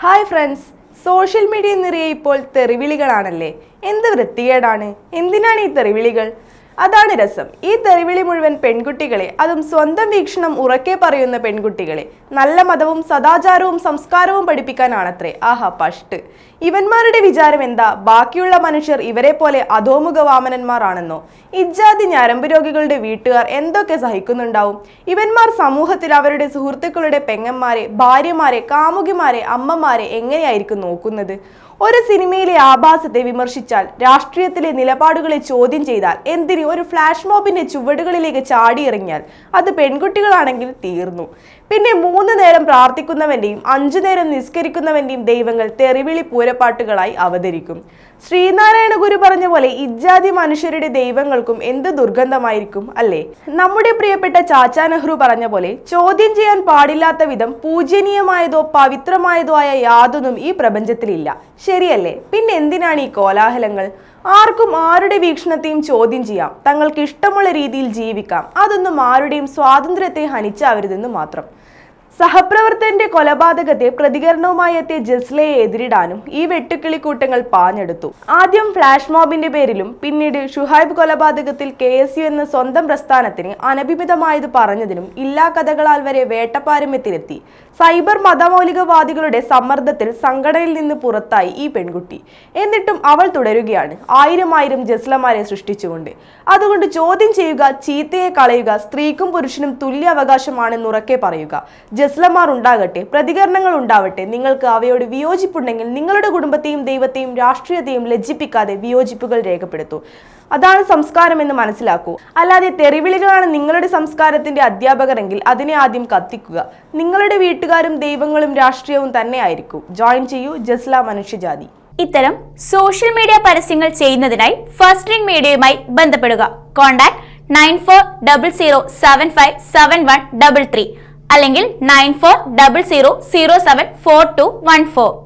hi friends social media നിറയെ ഇപ്പോൾ തെറിവിളികളാണല്ലേ എന്ത് വൃത്തികേടാണ് എന്തിനാണ് ഈ തെറിവിളികൾ അതാണ് രസം ഈ തെറിവിളി മുഴുവൻ പെൺകുട്ടികളെ അതും സ്വന്തം വീക്ഷണം ഉറക്കെ പറയുന്ന പെൺകുട്ടികളെ നല്ല മതവും സദാചാരവും സംസ്കാരവും പഠിപ്പിക്കാനാണത്രേ ആഹാ പഷ്ട് ഇവന്മാരുടെ വിചാരം എന്താ ബാക്കിയുള്ള മനുഷ്യർ ഇവരെ പോലെ അധോമുഖ വാമനന്മാർ ആണെന്നോ ഇജ്ജാതി ഞരമ്പ് രോഗികളുടെ വീട്ടുകാർ എന്തൊക്കെ സഹിക്കുന്നുണ്ടാവും ഇവന്മാർ സമൂഹത്തിൽ അവരുടെ സുഹൃത്തുക്കളുടെ പെങ്ങന്മാരെ ഭാര്യമാരെ കാമുകിമാരെ അമ്മമാരെ എങ്ങനെയായിരിക്കും നോക്കുന്നത് ഒരു സിനിമയിലെ ആഭാസത്തെ വിമർശിച്ചാൽ രാഷ്ട്രീയത്തിലെ നിലപാടുകളെ ചോദ്യം ചെയ്താൽ എന്തിന് ഒരു ഫ്ലാഷ് മോബിന്റെ ചുവടുകളിലേക്ക് ചാടിയിറങ്ങിയാൽ അത് പെൺകുട്ടികളാണെങ്കിൽ തീർന്നു പിന്നെ മൂന്ന് നേരം പ്രാർത്ഥിക്കുന്നവന്റെയും അഞ്ചു നേരം നിസ്കരിക്കുന്നവന്റെയും ദൈവങ്ങൾ തെറിവിളി പൂരപ്പാട്ടുകളായി അവതരിക്കും ശ്രീനാരായണ ഗുരു പറഞ്ഞ പോലെ ഇജ്ജാതി മനുഷ്യരുടെ ദൈവങ്ങൾക്കും എന്ത് ദുർഗന്ധമായിരിക്കും അല്ലേ നമ്മുടെ പ്രിയപ്പെട്ട ചാച്ചാ നെഹ്റു പറഞ്ഞ പോലെ ചോദ്യം ചെയ്യാൻ പാടില്ലാത്ത വിധം പൂജനീയമായതോ പവിത്രമായതോ ആയ യാതൊന്നും ഈ പ്രപഞ്ചത്തിലില്ല ശരിയല്ലേ പിന്നെ എന്തിനാണ് ഈ കോലാഹലങ്ങൾ ആർക്കും ആരുടെ വീക്ഷണത്തെയും ചോദ്യം ചെയ്യാം തങ്ങൾക്ക് ഇഷ്ടമുള്ള രീതിയിൽ ജീവിക്കാം അതൊന്നും ആരുടെയും സ്വാതന്ത്ര്യത്തെ ഹനിച്ചാവരുതെന്ന് മാത്രം സഹപ്രവർത്തകന്റെ കൊലപാതകത്തെ പ്രതികരണവുമായി എത്തിയ ജസ്ലയെ എതിരിടാനും ഈ വെട്ടുക്കിളിക്കൂട്ടങ്ങൾ പാഞ്ഞെടുത്തു ആദ്യം ഫ്ലാഷ് മോബിന്റെ പേരിലും പിന്നീട് ഷുഹൈബ് കൊലപാതകത്തിൽ കെ എസ് യു എന്ന സ്വന്തം പ്രസ്ഥാനത്തിന് അനഭിമിതമായത് പറഞ്ഞതിനും ഇല്ലാ കഥകളാൽ വരെ വേട്ടപ്പാരമ്യത്തിലെത്തി സൈബർ മതമൗലികവാദികളുടെ സമ്മർദ്ദത്തിൽ സംഘടനയിൽ നിന്ന് പുറത്തായി ഈ പെൺകുട്ടി എന്നിട്ടും അവൾ തുടരുകയാണ് ആയിരം ആയിരം ജസ്ലമാരെ സൃഷ്ടിച്ചുകൊണ്ട് അതുകൊണ്ട് ചോദ്യം ചെയ്യുക ചീത്തയെ കളയുക സ്ത്രീക്കും പുരുഷനും തുല്യ അവകാശമാണെന്ന് ഉറക്കെ പറയുക ജസ്ലമാർ ഉണ്ടാകട്ടെ പ്രതികരണങ്ങൾ ഉണ്ടാവട്ടെ നിങ്ങൾക്ക് അവയോട് വിയോജിപ്പുണ്ടെങ്കിൽ നിങ്ങളുടെ കുടുംബത്തെയും ദൈവത്തെയും രാഷ്ട്രീയത്തെയും ലജ്ജിപ്പിക്കാതെ വിയോജിപ്പുകൾ രേഖപ്പെടുത്തൂ അതാണ് സംസ്കാരം എന്ന് മനസ്സിലാക്കൂ അല്ലാതെ തെറിവിളികളാണ് നിങ്ങളുടെ സംസ്കാരത്തിന്റെ അധ്യാപകരെങ്കിൽ അതിനെ ആദ്യം കത്തിക്കുക നിങ്ങളുടെ വീട്ടുകാരും ദൈവങ്ങളും രാഷ്ട്രീയവും തന്നെ ആയിരിക്കും ജോയിൻ ചെയ്യൂ ജസ്ല മനുഷ്യജാതി ഇത്തരം സോഷ്യൽ മീഡിയ പരസ്യങ്ങൾ ചെയ്യുന്നതിനായി ഫസ്റ്റ് റിംഗ് മീഡിയയുമായി ബന്ധപ്പെടുക contact nine four double zero seven five seven one double three അല്ലെങ്കിൽ nine four double zero zero seven four two one four